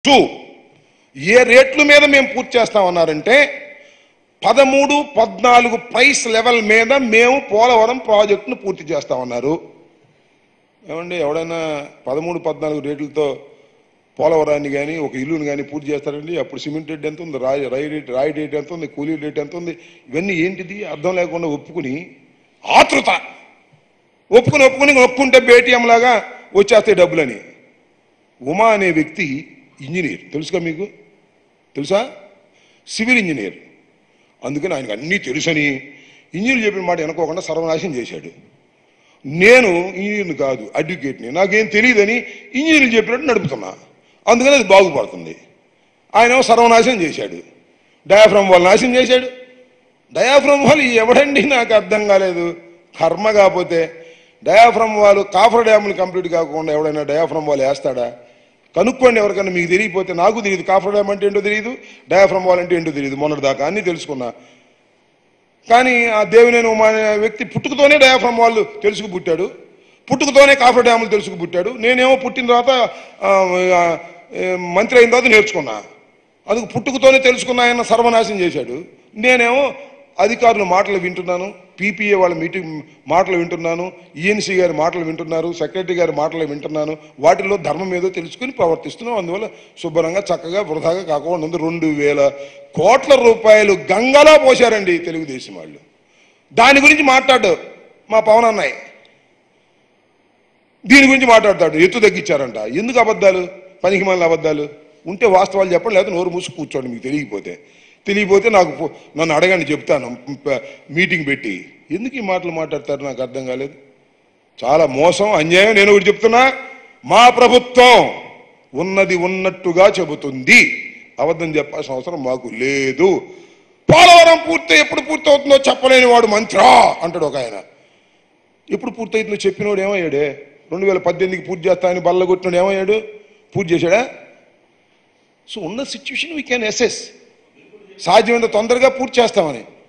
two ఏ రేట్ల మీద మేము పూర్తి చేస్తామన్నారంటే పదమూడు పద్నాలుగు ప్రైస్ లెవెల్ మీద మేము పోలవరం ప్రాజెక్టును పూర్తి చేస్తామన్నారు ఏమండి ఎవడైనా పదమూడు పద్నాలుగు రేట్లతో పోలవరాన్ని కానీ ఒక ఇల్లుని కానీ పూర్తి చేస్తారండి అప్పుడు సిమెంట్ రేట్ ఎంత ఉంది రాయి రాయి రేట్ రాయి రేట్ ఎంత ఉంది కూలీ రేట్ ఎంత ఉంది ఇవన్నీ ఏంటిది అర్థం లేకుండా ఒప్పుకుని ఆతృత ఒప్పుకుని ఒప్పుకుని ఒప్పుకుంటే బేటీఎం లాగా వచ్చేస్తాయి డబ్బులని ఉమా అనే వ్యక్తి ఇంజనీర్ తెలుసుగా మీకు తెలుసా సివిల్ ఇంజనీర్ అందుకని ఆయనకు అన్నీ తెలుసని ఇంజనీర్ చెప్పిన మాట వెనుకోకుండా సర్వనాశనం చేశాడు నేను ఇంజనీర్ని కాదు అడ్వకేట్ని నాకేం తెలియదని ఇంజనీర్లు చెప్పినట్టు నడుపుతున్నా అందుకని అది బాగుపడుతుంది ఆయన ఏమో సర్వనాశనం చేశాడు డయాఫ్రమ్ వాళ్ళు నాశనం చేశాడు డయాఫ్రమ్ వాళ్ళు ఎవడండి నాకు అర్థం కాలేదు కర్మ కాకపోతే డయాఫ్రమ్ వాళ్ళు కాఫర్ డ్యాములు కంప్లీట్ కాకుండా ఎవడైనా డయాఫ్రమ్ వాళ్ళు వేస్తాడా కనుక్కోండి ఎవరికైనా మీకు తెలియకపోతే నాకు తెలియదు కాఫర్ డ్యామ్ అంటే ఏంటో తెలియదు డయాఫ్రమ్ వాల్ అంటే ఏంటో తెలియదు మొన్నటి దాకా అన్నీ తెలుసుకున్నా కానీ ఆ దేవినేని ఉమా అనే వ్యక్తి పుట్టుకతోనే డయాఫ్రమ్ వాళ్ళు తెలుసుకు పుట్టాడు పుట్టుకతోనే కాఫర్ డ్యాములు తెలుసుకు పుట్టాడు నేనేమో పుట్టిన తర్వాత ఆ, ఆ, ఏ, మంత్రి అయిన తర్వాత నేర్చుకున్నా అందుకు పుట్టుకతోనే తెలుసుకున్న ఆయన సర్వనాశనం చేశాడు నేనేమో అధికారుల మాటలు వింటున్నాను పీపీఏ వాళ్ళ మీటింగ్ మాటలు వింటున్నాను ఈఎన్సీ గారి మాటలు వింటున్నారు సెక్రటరీ గారి మాటలు వింటున్నాను వాటిలో ధర్మం ఏదో తెలుసుకుని ప్రవర్తిస్తున్నాం అందువల్ల శుభ్రంగా చక్కగా వృధాగా కాకుండా ఉంది రెండు వేల కోట్ల రూపాయలు గంగలా పోశారండి తెలుగుదేశం వాళ్ళు దాని గురించి మాట్లాడు మా పవన్ అన్నయ్య దీని గురించి మాట్లాడతాడు ఎత్తు తగ్గించారంట ఎందుకు అబద్ధాలు పనికి మళ్ళీ అబద్ధాలు ఉంటే వాస్తవాలు చెప్పండి లేకపోతే నోరు మూసి కూర్చోండి మీకు తెలియకపోతే తెలియకపోతే నాకు ఫో- నన్ను అడగండి చెప్తాను ప- మీటింగ్ పెట్టి ఎందుకు ఈ మాటలు మాట్లాడతారు నాకు అర్థం కాలేదు చాలా మోసం అన్యాయం నేను ఒకటి చెప్తున్నా మా ప్రభుత్వం ఉన్నది ఉన్నట్టుగా చెబుతుంది అబద్ధం చెప్పాల్సిన అవసరం మాకు లేదు పోలవరం పూర్తి ఎప్పుడు పూర్తి అవుతుందో చెప్పలేని వాడు మంత్రా అంటాడు ఒక ఆయన ఎప్పుడు పూర్తయితుందో చెప్పినోడు ఏమయ్యాడే రెండు వేల పద్దెనిమిదికి పూర్తి చేస్తానని బల్ల కొట్టినోడు ఏమయ్యాడు పూర్తి చేశాడా సో ఉన్న సిచ్యువేషన్ వీ క్యాన్ అసెస్ సాధ్యమైనంత తొందరగా పూర్తి చేస్తామని